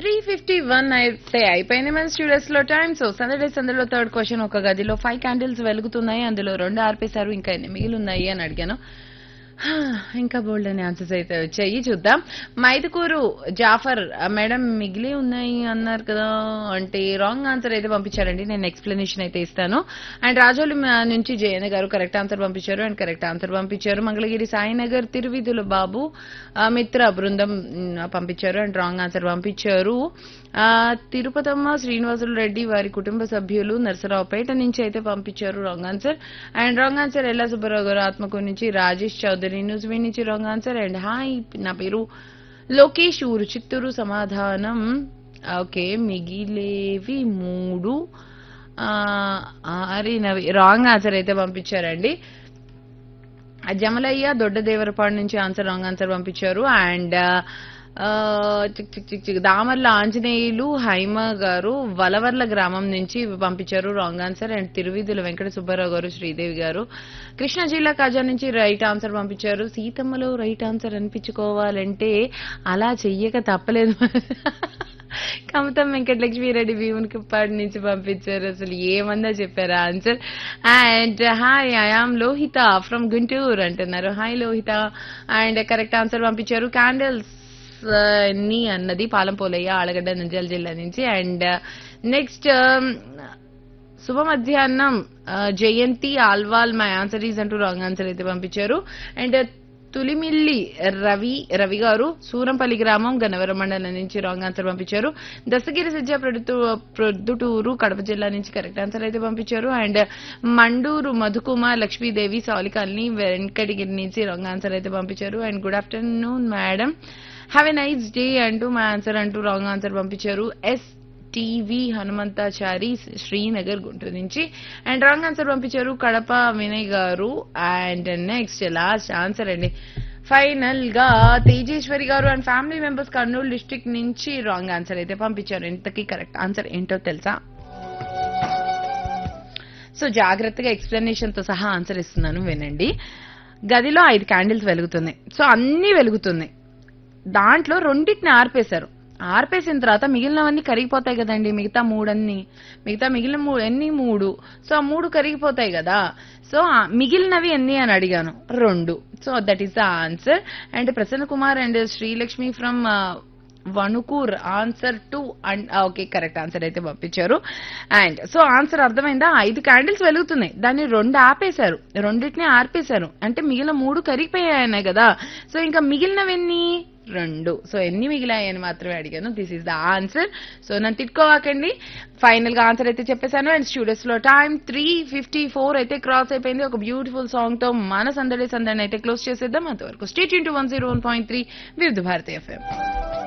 three fifty one అయితే అయిపోయింది మన స్టూడియోస్ లో టైం సో సందడే సందడిలో థర్డ్ క్వశ్చన్ ఒక గదిలో ఫైవ్ క్యాండిల్స్ వెలుగుతున్నాయి అందులో రెండు ఆర్పేశారు ఇంకా ఎన్ని మిగిలి ఉన్నాయి అని అడిగాను హా, ఇంకా బోల్డ్ అనే ఆన్సర్స్ అయితే వచ్చాయి చూద్దాం మైదుకూరు జాఫర్ ఆ, మేడం మిగిలి ఉన్నాయి అన్నారు కదా అంటే రాంగ్ ఆన్సర్ అయితే పంపించారండి నేను ఎక్స్ప్లెనేషన్ అయితే ఇస్తాను అండ్ రాజోలి మ- నుంచి జయన గారు కరెక్ట్ ఆన్సర్ పంపించారు అండ్ కరెక్ట్ ఆన్సర్ పంపించారు మంగళగిరి సాయినగర్ తిరువిధుల బాబు ఆ, మిత్ర బృందం మ్, పంపించారు అండ్ రాంగ్ ఆన్సర్ పంపించారు ఆ, తిరుపతమ్మ శ్రీనివాసులు రెడ్డి వారి కుటుంబ సభ్యులు నరసరావుపేట నుంచి అయితే పంపించారు wrong answer and wrong answer Ella Subbarao గారు ఆత్మకూరు నుంచి రాజేష్ చౌదరి న్యూస్వీ నుంచి రాంగ్ ఆన్సర్ అండ్ హాయ్ నా పేరు లోకేష్ ఊరు చిత్తూరు సమాధానం ఓకే మిగిలేవి మూడు ఆ, అరే నవి రాంగ్ ఆన్సర్ అయితే పంపించారండి ఆ జమలయ్య దొడ్డదేవరపాడు నుంచి ఆన్సర్ రాంగ్ ఆన్సర్ పంపించారు అండ్ ఆ, చిక్ చిక్ చిక్ చిక్ దామర్ల ఆంజనేయులు హైమ గారు వలవర్ల గ్రామం నుంచి పంపించారు wrong answer and Tiruvidhula Venkata Subbarao గారు శ్రీదేవి గారు కృష్ణా జిల్లా కాజా నుంచి రైట్ ఆన్సర్ పంపించారు సీతమ్మలో రైట్ ఆన్సర్ అనిపించుకోవాలంటే అలా చెయ్యక తప్పలేదు కమతం వెంకటలక్ష్మిరెడ్డి భీమునికిప్పాడి నుంచి పంపించారు అసలు ఏమన్నా చెప్పారు answer and hi I am Lohitha from Guntur అంటున్నారు hi Lohitha and correct answer పంపించారు క్యాండిల్స్ ని అన్నది పాలంపోలయ్య ఆలగడ్డ నంద్యాల జిల్లా నుంచి అండ్ నెక్స్ట్ శుభ మధ్యాహ్నం ఆ, Jayanthi Alwal my answer is అంటూ రాంగ్ ఆన్సర్ అయితే పంపించారు అండ్ తులిమిల్లి రవి రవి గారు సూరంపల్లి గ్రామం గన్నవరం మండలం నుంచి రాంగ్ ఆన్సర్ పంపించారు దశగిరి సజ్జ ప్రొద్దు ప్రొద్దుటూరు కడప జిల్లా నుంచి కరెక్ట్ ఆన్సర్ అయితే పంపించారు అండ్ మండూరు మధుకుమార్ లక్ష్మీదేవి సాలికాల్ని వెంకటగిరి నుంచి రాంగ్ ఆన్సర్ అయితే పంపించారు and good afternoon madam have a nice day అంటూ మా ఆన్సర్ అంటూ రాంగ్ ఆన్సర్ పంపించారు ఎస్ టీవీ హనుమంతాచారి శ్రీనగర్ గుంటూరు నుంచి అండ్ రాంగ్ ఆన్సర్ పంపించారు Kadapa Vinay garu and next last answer అండి ఫైనల్ గా Tejeswari garu and family members Kurnool district నుంచి రాంగ్ ఆన్సర్ అయితే పంపించారు ఇంతకీ కరెక్ట్ ఆన్సర్ ఏంటో తెలుసా సో జాగ్రత్తగా ఎక్స్ప్లెనేషన్ తో సహా ఆన్సర్ ఇస్తున్నాను వినండి గదిలో ఐదు క్యాండిల్స్ వెలుగుతున్నాయి సో అన్ని వెలుగుతున్నాయి దాంట్లో రెండింటిని ఆర్పేశారు ఆర్పేసిన తర్వాత మిగిలినవన్నీ కరిగిపోతాయి కదండి మిగతా మూడన్ని మిగతా మిగిలిన మూడు ఎన్ని మూడు సో ఆ మూడు కరిగిపోతాయి కదా సో ఆ మిగిలినవి ఎన్ని అని అడిగాను రెండు so that is the answer and Prasanna Kumar and Srilakshmi from Vanukur answer two and okay correct answer అయితే పంపించారు అండ్ సో ఆన్సర్ అర్థమైందా ఐదు క్యాండిల్స్ వెలుగుతున్నాయి దాన్ని రెండు ఆపేశారు రెండింటిని ఆర్పేశారు అంటే మిగిలిన మూడు కరిగిపోయాయి కదా సో ఇంకా మిగిలినవన్నీ రెండు సో ఎన్ని మిగిలాయని మాత్రమే అడిగాను this is the answer so నన్ను తిట్టుకోవాకండి ఫైనల్ గా ఆన్సర్ అయితే చెప్పేశాను అండ్ స్టూడియోస్ లో టైం త్రీ ఫిఫ్టీ ఫోర్ అయితే క్రాస్ అయిపోయింది ఒక బ్యూటిఫుల్ సాంగ్ తో మన సందడి సందడిని అయితే క్లోజ్ చేసేద్దాం అంతవరకు stay tuned into one zero one point three Vividh Bharati FM